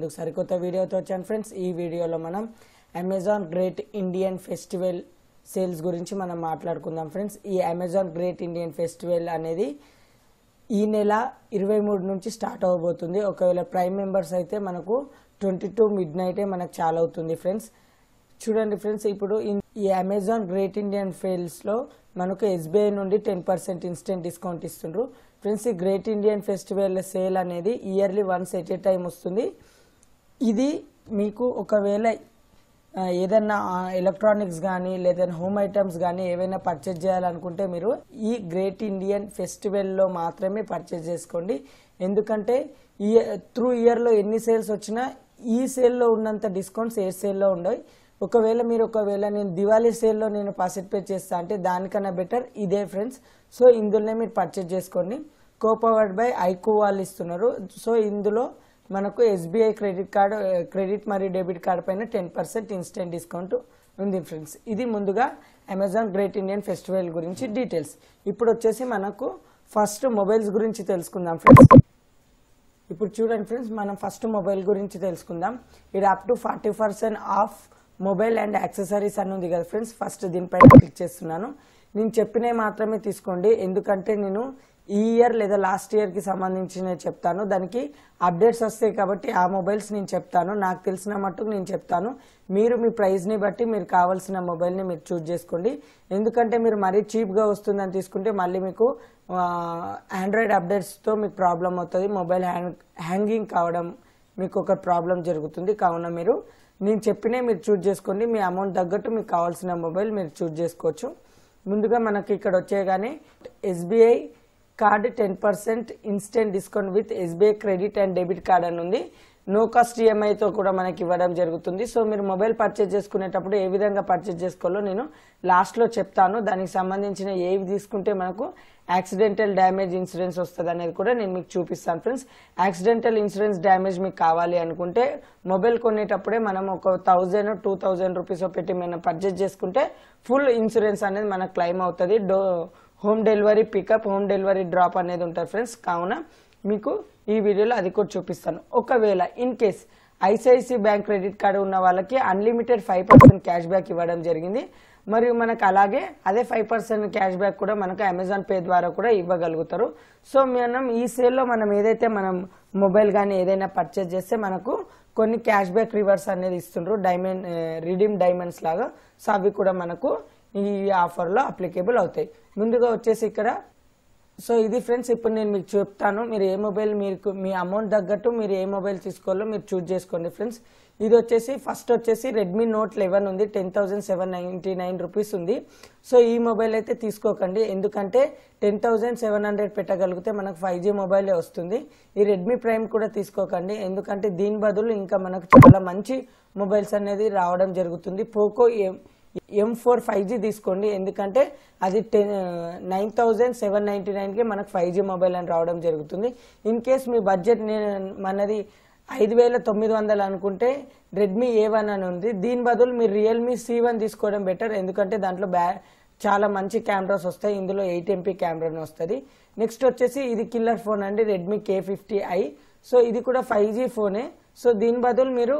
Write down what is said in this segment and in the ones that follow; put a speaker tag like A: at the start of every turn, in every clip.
A: ముందుకు సరికొత్త వీడియోతో వచ్చాను ఫ్రెండ్స్ ఈ వీడియోలో మనం Amazon Great Indian Festival sales గురించి మనం మాట్లాడుకుందాం ఫ్రెండ్స్ ఈ అమెజాన్ గ్రేట్ ఇండియన్ ఫెస్టివల్ అనేది ఈ నెల ఇరవై మూడు నుంచి స్టార్ట్ అవ్వబోతుంది ఒకవేళ ప్రైమ్ మెంబర్స్ అయితే మనకు ట్వంటీ టూ మిడ్ నైటే మనకు చాలా అవుతుంది ఫ్రెండ్స్ చూడండి ఫ్రెండ్స్ ఇప్పుడు ఇన్- ఈ అమెజాన్ గ్రేట్ ఇండియన్ ఫెయిల్స్లో మనకు ఎస్బీఐ నుండి టెన్ పర్సెంట్ ఇన్స్టెంట్ డిస్కౌంట్ ఇస్తుండ్రు ఫ్రెండ్స్ ఈ గ్రేట్ ఇండియన్ ఫెస్టివల్ సేల్ అనేది yearly once at a time వస్తుంది ఇది మీకు ఒకవేళ ఆ, ఏదన్నా ఎలక్ట్రానిక్స్ కానీ లేదా హోమ్ ఐటమ్స్ కానీ ఏవైనా పర్చేజ్ చేయాలనుకుంటే మీరు ఈ గ్రేట్ ఇండియన్ ఫెస్టివల్లో మాత్రమే పర్చేజ్ చేసుకోండి ఎందుకంటే ఈ త్రూ ఇయర్లో ఎన్ని సేల్స్ వచ్చినా ఈ సేల్లో ఉన్నంత డిస్కౌంట్స్ ఏ సేల్లో ఉండవు ఒకవేళ మీరు ఒకవేళ నేను దివాళీ సేల్లో నేను పార్టిసిపేట్ చేస్తా అంటే దానికన్నా బెటర్ ఇదే ఫ్రెండ్స్ సో ఇందులోనే మీరు పర్చేజ్ చేసుకోండి కోపవర్డ్ బై ఐకో వాళ్ళు ఇస్తున్నారు సో ఇందులో మనకు ఎస్బీఐ క్రెడిట్ కార్డు క్రెడిట్ మరియు డెబిట్ కార్డు పైన టెన్ పర్సెంట్ ఇన్స్టెంట్ డిస్కౌంట్ ఉంది ఫ్రెండ్స్ ఇది ముందుగా అమెజాన్ గ్రేట్ ఇండియన్ ఫెస్టివల్ గురించి డీటెయిల్స్ ఇప్పుడు వచ్చేసి మనకు ఫస్ట్ మొబైల్స్ గురించి తెలుసుకుందాం ఫ్రెండ్స్ ఇప్పుడు చూడండి ఫ్రెండ్స్ మనం ఫస్ట్ మొబైల్ గురించి తెలుసుకుందాం ఇది up to forty percent off mobile and accessories అని ఉంది కదా ఫ్రెండ్స్ ఫస్ట్ దీనిపైన క్లిక్ చేస్తున్నాను నేను చెప్పినవి మాత్రమే తీసుకోండి ఎందుకంటే నేను ఈ ఇయర్ లేదా లాస్ట్ ఇయర్కి సంబంధించినవి చెప్తాను దానికి అప్డేట్స్ వస్తాయి కాబట్టి ఆ మొబైల్స్ నేను చెప్తాను నాకు తెలిసిన మట్టుకు నేను చెప్తాను మీరు మీ ప్రైస్ని బట్టి మీరు కావాల్సిన మొబైల్ని మీరు చూజ్ చేసుకోండి ఎందుకంటే మీరు మరీ చీప్గా వస్తుందని తీసుకుంటే మళ్ళీ మీకు ఆండ్రాయిడ్ అప్డేట్స్తో మీకు ప్రాబ్లం అవుతుంది మొబైల్ హ్యాంగ్ హ్యాంగింగ్ కావడం మీకు ఒక ప్రాబ్లం జరుగుతుంది కావున మీరు నేను చెప్పినే మీరు చూజ్ చేసుకోండి మీ అమౌంట్ తగ్గట్టు మీకు కావాల్సిన మొబైల్ మీరు చూజ్ చేసుకోవచ్చు ముందుగా మనకి ఇక్కడ వచ్చేగానే SBI card ten percent instant discount with SBI credit and debit card అని ఉంది నో కాస్ట్ ఈఎంఐతో కూడా మనకి ఇవ్వడం జరుగుతుంది సో మీరు మొబైల్ పర్చేజ్ చేసుకునేటప్పుడు ఏ విధంగా పర్చేజ్ చేసుకోవాలో నేను లాస్ట్లో చెప్తాను దానికి సంబంధించిన ఏవి తీసుకుంటే మనకు యాక్సిడెంటల్ డ్యామేజ్ ఇన్సూరెన్స్ వస్తుంది అనేది కూడా నేను మీకు చూపిస్తాను ఫ్రెండ్స్ యాక్సిడెంటల్ ఇన్సూరెన్స్ డ్యామేజ్ మీకు కావాలి అనుకుంటే మొబైల్ కొనేటప్పుడే మనం ఒక థౌజండ్ టూ థౌజండ్ రూపీస్ పెట్టి మనం పర్చేజ్ చేసుకుంటే ఫుల్ ఇన్సూరెన్స్ అనేది మనకు క్లెయిమ్ అవుతుంది do home delivery pickup home delivery drop అనేది ఉంటుంది ఫ్రెండ్స్ కావున మీకు ఈ వీడియోలో అది కూడా చూపిస్తాను ఒకవేళ in case ICICI bank credit card ఉన్న వాళ్ళకి unlimited five percent cash back ఇవ్వడం జరిగింది మరియు మనకు అలాగే అదే ఫైవ్ పర్సెంట్ క్యాష్ బ్యాక్ కూడా మనకు అమెజాన్ పే ద్వారా కూడా ఇవ్వగలుగుతారు సో మనం ఈ సేల్లో మనం ఏదైతే మనం మొబైల్ కానీ ఏదైనా పర్చేజ్ చేస్తే మనకు కొన్ని క్యాష్ బ్యాక్ రివర్స్ అనేది ఇస్తుండ్రు డైమండ్ రిడీమ్ డైమండ్స్ లాగా సో అవి కూడా మనకు ఈ ఆఫర్లో అప్లికేబుల్ అవుతాయి ముందుగా వచ్చేసి ఇక్కడ సో ఇది ఫ్రెండ్స్ ఇప్పుడు నేను మీకు చెప్తాను మీరు ఏ మొబైల్ మీకు మీ అమౌంట్ తగ్గట్టు మీరు ఏ మొబైల్ తీసుకోవాలో మీరు చూజ్ చేసుకోండి ఫ్రెండ్స్ ఇది వచ్చేసి ఫస్ట్ వచ్చేసి రెడ్మీ నోట్ లెవెన్ ఉంది ten thousand seven ninety nine rupees ఉంది సో ఈ మొబైల్ అయితే తీసుకోకండి ఎందుకంటే టెన్ థౌసండ్ సెవెన్ హండ్రెడ్ పెట్టగలిగితే మనకు ఫైవ్ జీ మొబైలే వస్తుంది ఈ రెడ్మీ ప్రైమ్ కూడా తీసుకోకండి ఎందుకంటే దీని బదులు ఇంకా మనకు చాలా మంచి మొబైల్స్ అనేది రావడం జరుగుతుంది Poco M M four five G తీసుకోండి ఎందుకంటే అది ten nine thousand seven ninety నైన్కి మనకు ఫైవ్ జీ మొబైల్ అని రావడం జరుగుతుంది ఇన్ కేస్ మీ బడ్జెట్ మనది ఐదు వేల తొమ్మిది వందలు అనుకుంటే రెడ్మీ ఏ వన్ అని ఉంది దీని బదులు మీరు రియల్మీ సి వన్ తీసుకోవడం బెటర్ ఎందుకంటే దాంట్లో బ్యా చాలా మంచి కెమెరాస్ వస్తాయి ఇందులో ఎయిట్ ఎంపీ కెమెరాని వస్తుంది నెక్స్ట్ వచ్చేసి ఇది కిల్లర్ ఫోన్ అండి Redmi K fifty i so ఇది కూడా ఫైవ్ జీ ఫోనే సో దీని బదులు మీరు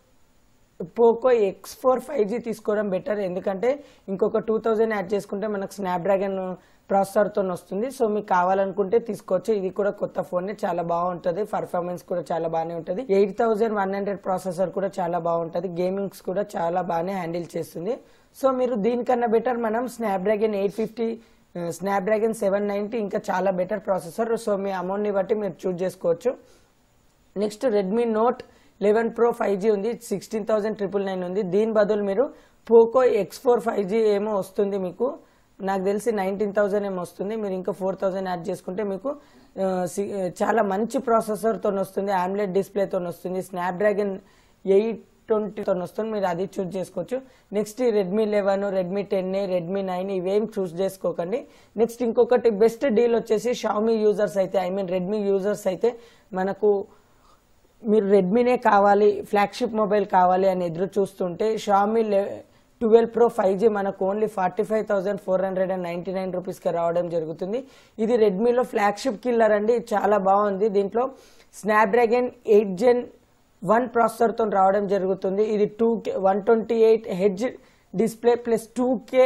A: Poco X four five G తీసుకోవడం బెటర్ ఎందుకంటే ఇంకొక టూ థౌజండ్ యాడ్ చేసుకుంటే మనకు స్నాప్డ్రాగన్ ప్రాసెసర్తో వస్తుంది సో మీకు కావాలనుకుంటే తీసుకోవచ్చు ఇది కూడా కొత్త ఫోన్ చాలా బాగుంటుంది పర్ఫార్మెన్స్ కూడా చాలా బాగానే ఉంటుంది eight thousand one hundred processor కూడా చాలా బాగుంటుంది గేమింగ్స్ కూడా చాలా బాగానే హ్యాండిల్ చేస్తుంది సో మీరు దీనికన్నా బెటర్ మనం Snapdragon eight fifty Snapdragon seven ninety ఇంకా చాలా బెటర్ ప్రాసెసర్ సో మీ అమౌంట్ని బట్టి మీరు చూజ్ చేసుకోవచ్చు next Redmi Note eleven Pro five G ఉంది సిక్స్టీన్ థౌసండ్ ట్రిపుల్ నైన్ ఉంది దీని బదులు మీరు Poco X four five G ఏమో వస్తుంది మీకు నాకు తెలిసి నైన్టీన్ థౌసండ్ ఏమో వస్తుంది మీరు ఇంకా ఫోర్ థౌసండ్ యాడ్ చేసుకుంటే మీకు ఆ, సి- చాలా మంచి ప్రాసెసర్తో వస్తుంది ఆమ్లెట్ డిస్ప్లేతో వస్తుంది స్నాప్డ్రాగన్ ఎయిట్ ట్వంటీతో వస్తుంది మీరు అది చూస్ చేసుకోవచ్చు next Redmi eleven Redmi ten Redmi nine ఇవేం చూస్ చేసుకోకండి నెక్స్ట్ ఇంకొకటి బెస్ట్ డీల్ వచ్చేసి షామీ యూజర్స్ అయితే ఐ మీన్ రెడ్మీ యూజర్స్ అయితే మనకు మీరు రెడ్మీనే కావాలి ఫ్లాగ్షిప్ మొబైల్ కావాలి అని ఎదురు చూస్తుంటే Xiaomi twelve Pro five G మనకు only forty five thousand four hundred and ninety nine రూపీస్కి రావడం జరుగుతుంది ఇది రెడ్మీలో ఫ్లాగ్షిప్ కిల్లర్ అండి చాలా బాగుంది దీంట్లో స్నాప్డ్రాగన్ ఎయిట్ జెన్ వన్ ప్రాసెసర్తో రావడం జరుగుతుంది ఇది two K one twenty eight edge display plus two K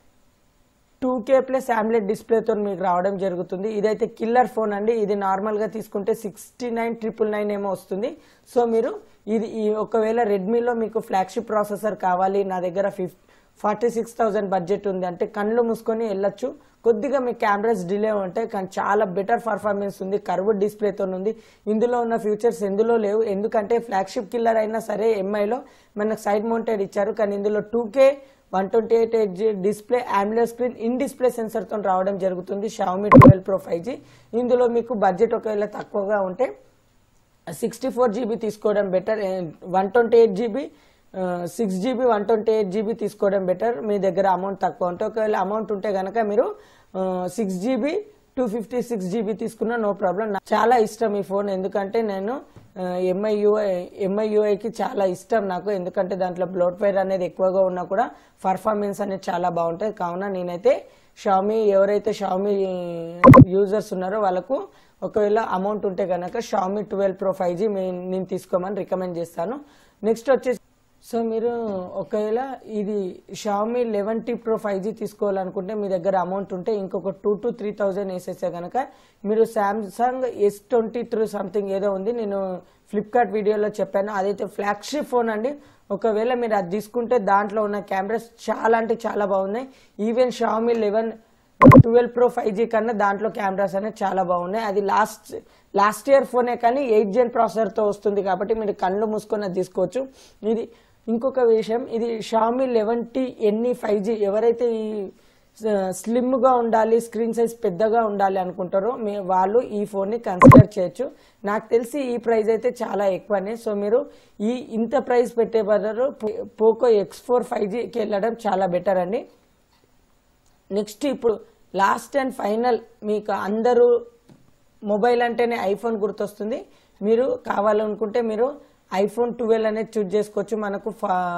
A: two K plus AMOLED డిస్ప్లేతో మీకు రావడం జరుగుతుంది ఇదైతే కిల్లర్ ఫోన్ అండి ఇది నార్మల్గా తీసుకుంటే సిక్స్టీ నైన్ ట్రిపుల్ నైన్ ఏమో వస్తుంది సో మీరు ఇది ఈ ఒకవేళ రెడ్మీలో మీకు ఫ్లాగ్షిప్ ప్రాసెసర్ కావాలి నా దగ్గర ఫిఫ్ ఫార్టీ సిక్స్ థౌజండ్ బడ్జెట్ ఉంది అంటే కళ్ళు మూసుకొని వెళ్ళొచ్చు కొద్దిగా మీ కెమెరాస్ డిలే ఉంటాయి కానీ చాలా బెటర్ పర్ఫార్మెన్స్ ఉంది కర్వ్డ్ డిస్ప్లేతో ఉంది ఇందులో ఉన్న ఫీచర్స్ ఎందులో లేవు ఎందుకంటే ఫ్లాగ్షిప్ కిల్లర్ అయినా సరే ఎంఐలో మనకు సైడ్ మౌంటెడ్ ఇచ్చారు కానీ ఇందులో two K one twenty eight H display ఆమ్లో స్క్రీన్ ఇన్ డిస్ప్లే సెన్సర్తో రావడం జరుగుతుంది Xiaomi twelve Pro five G ఇందులో మీకు బడ్జెట్ ఒకవేళ తక్కువగా ఉంటే సిక్స్టీ ఫోర్ జీబీ తీసుకోవడం better one twenty eight GB six GB one twenty eight GB తీసుకోవడం బెటర్ మీ దగ్గర అమౌంట్ తక్కువ ఉంటే ఒకవేళ అమౌంట్ ఉంటే కనుక మీరు six GB two fifty six GB తీసుకున్నా నో ప్రాబ్లం నాకు చాలా ఇష్టం ఈ ఫోన్ ఎందుకంటే నేను ఎంఐ యూఐ ఎంఐ యూఐకి చాలా ఇష్టం నాకు ఎందుకంటే దాంట్లో బ్లోట్వేర్ అనేది ఎక్కువగా ఉన్నా కూడా పర్ఫార్మెన్స్ అనేది చాలా బాగుంటుంది కావున నేనైతే షామీ ఎవరైతే షామీ యూజర్స్ ఉన్నారో వాళ్ళకు ఒకవేళ అమౌంట్ ఉంటే కనుక Xiaomi twelve Pro five G నేను తీసుకోమని రికమెండ్ చేస్తాను నెక్స్ట్ వచ్చేసి సో మీరు ఒకవేళ ఇది Xiaomi eleven T Pro five G తీసుకోవాలనుకుంటే మీ దగ్గర అమౌంట్ ఉంటే ఇంకొక టూ టు త్రీ థౌజండ్ వేసేస్తే కనుక మీరు Samsung S twenty three something ఏదో ఉంది నేను ఫ్లిప్కార్ట్ వీడియోలో చెప్పాను అదైతే ఫ్లాగ్షిప్ ఫోన్ అండి ఒకవేళ మీరు అది తీసుకుంటే దాంట్లో ఉన్న కెమెరాస్ చాలా అంటే చాలా బాగున్నాయి even Xiaomi eleven twelve Pro five G కన్నా దాంట్లో కెమెరాస్ అనేవి చాలా బాగున్నాయి అది లాస్ట్ లాస్ట్ ఇయర్ ఫోనే కానీ ఎయిట్ జెన్ ప్రాసెసర్తో వస్తుంది కాబట్టి మీరు కళ్ళు మూసుకొని అది తీసుకోవచ్చు ఇది ఇంకొక విషయం ఇది షామీ లెవెన్ టీ ఎన్ని ఫైవ్ జీ ఎవరైతే ఈ స్లిమ్గా ఉండాలి స్క్రీన్ సైజ్ పెద్దగా ఉండాలి అనుకుంటారో మీ వాళ్ళు ఈ ఫోన్ని కన్సిడర్ చేయొచ్చు నాకు తెలిసి ఈ ప్రైస్ అయితే చాలా ఎక్కువనే సో మీరు ఈ ఇంత ప్రైస్ పెట్టే బదులు పోకో ఎక్స్ ఫోర్ ఫైవ్ జీకి వెళ్ళడం చాలా బెటర్ అండి నెక్స్ట్ ఇప్పుడు లాస్ట్ అండ్ ఫైనల్ మీకు అందరూ మొబైల్ అంటేనే ఐఫోన్ గుర్తొస్తుంది మీరు కావాలనుకుంటే మీరు ఐఫోన్ ట్వెల్వ్ అనేది చూజ్ చేసుకోవచ్చు మనకు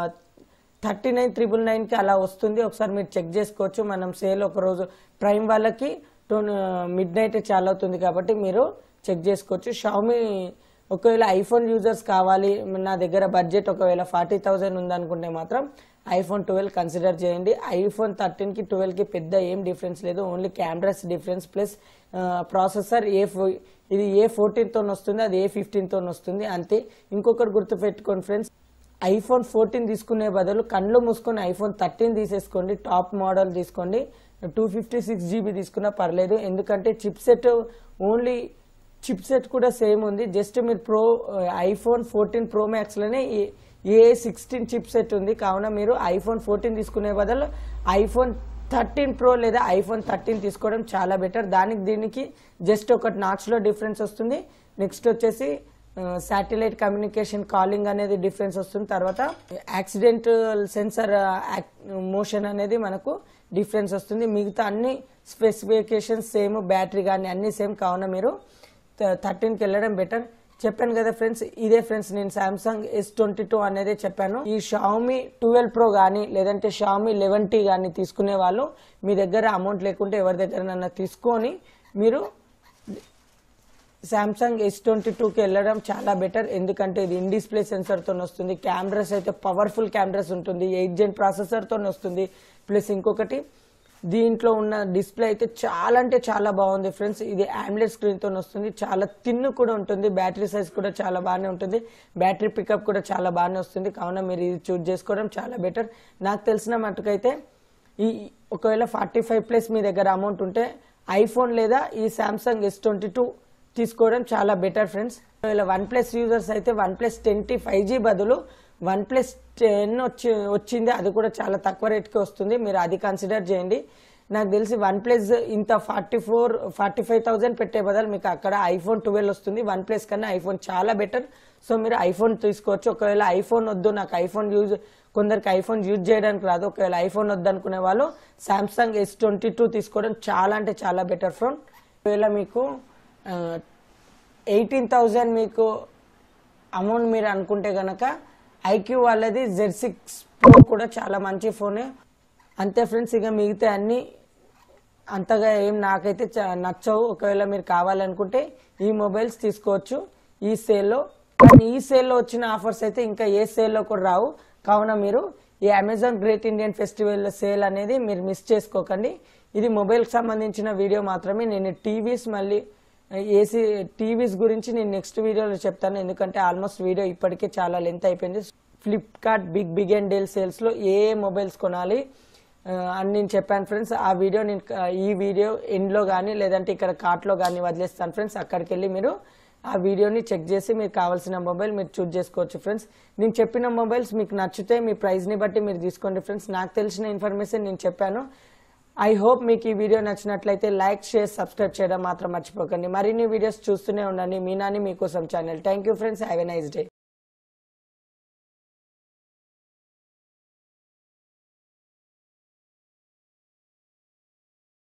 A: థర్టీ నైన్ త్రిబుల్ నైన్కి అలా వస్తుంది ఒకసారి మీరు చెక్ చేసుకోవచ్చు మనం సేల్ ఒక రోజు ప్రైమ్ వాళ్ళకి మిడ్ నైట్ చాలా అవుతుంది కాబట్టి మీరు చెక్ చేసుకోవచ్చు షామీ ఒకవేళ ఐఫోన్ యూజర్స్ కావాలి నా దగ్గర బడ్జెట్ ఒకవేళ ఫార్టీ థౌజండ్ ఉందనుకుంటే మాత్రం ఐఫోన్ ట్వెల్వ్ కన్సిడర్ చేయండి ఐఫోన్ థర్టీన్కి ట్వెల్వ్కి పెద్ద ఏం డిఫరెన్స్ లేదు only cameras difference plus processor A ఫో- ఇది ఏ ఫోర్టీన్తో వస్తుంది అది ఏ ఫిఫ్టీన్తో వస్తుంది అంతే ఇంకొకటి గుర్తుపెట్టుకోండి ఫ్రెండ్స్ ఐఫోన్ ఫోర్టీన్ తీసుకునే బదులు కళ్ళు మూసుకొని ఐఫోన్ థర్టీన్ తీసేసుకోండి టాప్ మోడల్ తీసుకోండి టూ ఫిఫ్టీ సిక్స్ జీబీ తీసుకున్నా పర్లేదు ఎందుకంటే chipset only chipset కూడా సేమ్ ఉంది జస్ట్ మీరు ప్రో ఐఫోన్ ఫోర్టీన్ ప్రో మ్యాక్స్లోనే ఏ సిక్స్టీన్ చిప్ సెట్ ఉంది కావున మీరు ఐఫోన్ ఫోర్టీన్ తీసుకునే బదులు ఐఫోన్ థర్టీన్ ప్రో లేదా ఐఫోన్ థర్టీన్ తీసుకోవడం చాలా బెటర్ దానికి దీనికి జస్ట్ ఒకటి నాట్స్లో డిఫరెన్స్ వస్తుంది నెక్స్ట్ వచ్చేసి శాటిలైట్ కమ్యూనికేషన్ కాలింగ్ అనేది డిఫరెన్స్ వస్తుంది తర్వాత యాక్సిడెంటల్ సెన్సర్ మోషన్ అనేది మనకు డిఫరెన్స్ వస్తుంది మిగతా అన్ని స్పెసిఫికేషన్స్ సేమ్ బ్యాటరీ కానీ అన్ని సేమ్ కావున మీరు థర్టీన్కి వెళ్ళడం బెటర్ చెప్పాను కదా ఫ్రెండ్స్ ఇదే ఫ్రెండ్స్ నేను సామ్సంగ్ ఎస్ ట్వంటీ టూ అనేది చెప్పాను ఈ షామీ ట్వెల్వ్ ప్రో కానీ లేదంటే షామీ లెవెన్ టీ కానీ తీసుకునే వాళ్ళు మీ దగ్గర అమౌంట్ లేకుంటే ఎవరి దగ్గర తీసుకొని మీరు సామ్సంగ్ ఎస్ ట్వంటీ టూకి వెళ్ళడం చాలా బెటర్ ఎందుకంటే ఇది ఇన్ డిస్ప్లే సెన్సర్తో వస్తుంది కెమెరాస్ అయితే పవర్ఫుల్ కెమెరాస్ ఉంటుంది ఎయిట్ జెన్ ప్రాసెసర్తో వస్తుంది ప్లస్ ఇంకొకటి దీంట్లో ఉన్న డిస్ప్లే అయితే చాలా అంటే చాలా బాగుంది ఫ్రెండ్స్ ఇది ఆమ్లెట్ స్క్రీన్తో వస్తుంది చాలా తిన్ను కూడా ఉంటుంది బ్యాటరీ సైజ్ కూడా చాలా బాగానే ఉంటుంది బ్యాటరీ పికప్ కూడా చాలా బాగానే వస్తుంది కావున మీరు ఇది చూస్ చేసుకోవడం చాలా బెటర్ నాకు తెలిసిన మటుకైతే ఈ ఒకవేళ ఫార్టీ ఫైవ్ ప్లస్ మీ దగ్గర అమౌంట్ ఉంటే ఐఫోన్ లేదా ఈ సామ్సంగ్ ఎస్ ట్వంటీ టూ తీసుకోవడం చాలా బెటర్ ఫ్రెండ్స్ ఒకవేళ వన్ ప్లస్ యూజర్స్ అయితే OnePlus ten T five G బదులు వన్ ప్లస్ టెన్ వచ్చి వచ్చింది అది కూడా చాలా తక్కువ రేట్కి వస్తుంది మీరు అది కన్సిడర్ చేయండి నాకు తెలిసి వన్ ప్లస్ ఇంత forty four forty five thousand పెట్టే బదులు మీకు అక్కడ ఐఫోన్ ట్వెల్వ్ వస్తుంది వన్ ప్లస్ కన్నా ఐఫోన్ చాలా బెటర్ సో మీరు ఐఫోన్ తీసుకోవచ్చు ఒకవేళ ఐఫోన్ వద్దు నాకు ఐఫోన్ యూజ్ కొందరికి ఐఫోన్ యూజ్ చేయడానికి రాదు ఒకవేళ ఐఫోన్ వద్దు అనుకునే వాళ్ళు సామ్సంగ్ ఎస్ ట్వంటీ టూ తీసుకోవడం చాలా అంటే చాలా బెటర్ ఫోన్ ఒకవేళ మీకు ఎయిటీన్ థౌజండ్ మీకు అమౌంట్ మీరు అనుకుంటే కనుక ఐక్యూ వాళ్ళది జెడ్ సిక్స్ ప్రో కూడా చాలా మంచి ఫోనే అంతే ఫ్రెండ్స్ ఇక మిగతా అన్ని అంతగా ఏం నాకైతే చ- నచ్చవు ఒకవేళ మీరు కావాలనుకుంటే ఈ మొబైల్స్ తీసుకోవచ్చు ఈ సేల్లో కానీ ఈ సేల్లో వచ్చిన ఆఫర్స్ అయితే ఇంకా ఏ సేల్లో కూడా రావు కావున మీరు ఈ Amazon Great Indian Festival sale అనేది మీరు మిస్ చేసుకోకండి ఇది మొబైల్కి సంబంధించిన వీడియో మాత్రమే నేను టీవీస్ మళ్ళీ ఏసీ టీవీస్ గురించి నేను నెక్స్ట్ వీడియోలో చెప్తాను ఎందుకంటే ఆల్మోస్ట్ వీడియో ఇప్పటికే చాలా లెంత్ అయిపోయింది ఫ్లిప్కార్ట్ బిగ్ బిగ్ అండ్ డేల్ సేల్స్లో ఏ ఏ మొబైల్స్ కొనాలి ఆ, అని నేను చెప్పాను ఫ్రెండ్స్ ఆ వీడియో నేను ఆ, ఈ వీడియో ఎండ్లో కానీ లేదంటే ఇక్కడ కార్ట్లో కానీ వదిలేస్తాను ఫ్రెండ్స్ అక్కడికి వెళ్ళి మీరు ఆ వీడియోని చెక్ చేసి మీకు కావాల్సిన మొబైల్ మీరు చూస్ చేసుకోవచ్చు ఫ్రెండ్స్ నేను చెప్పిన మొబైల్స్ మీకు నచ్చితే మీ ప్రైస్ని బట్టి మీరు తీసుకోండి ఫ్రెండ్స్ నాకు తెలిసిన ఇన్ఫర్మేషన్ నేను చెప్పాను ఐ హోప్ మీకు ఈ వీడియో నచ్చినట్లయితే లైక్ షేర్ సబ్స్క్రైబ్ చేయడం మాత్రం మర్చిపోకండి మరిన్ని వీడియోస్ చూస్తూనే ఉండండి మీనాని మీకోసం channel thank you friends have a nice day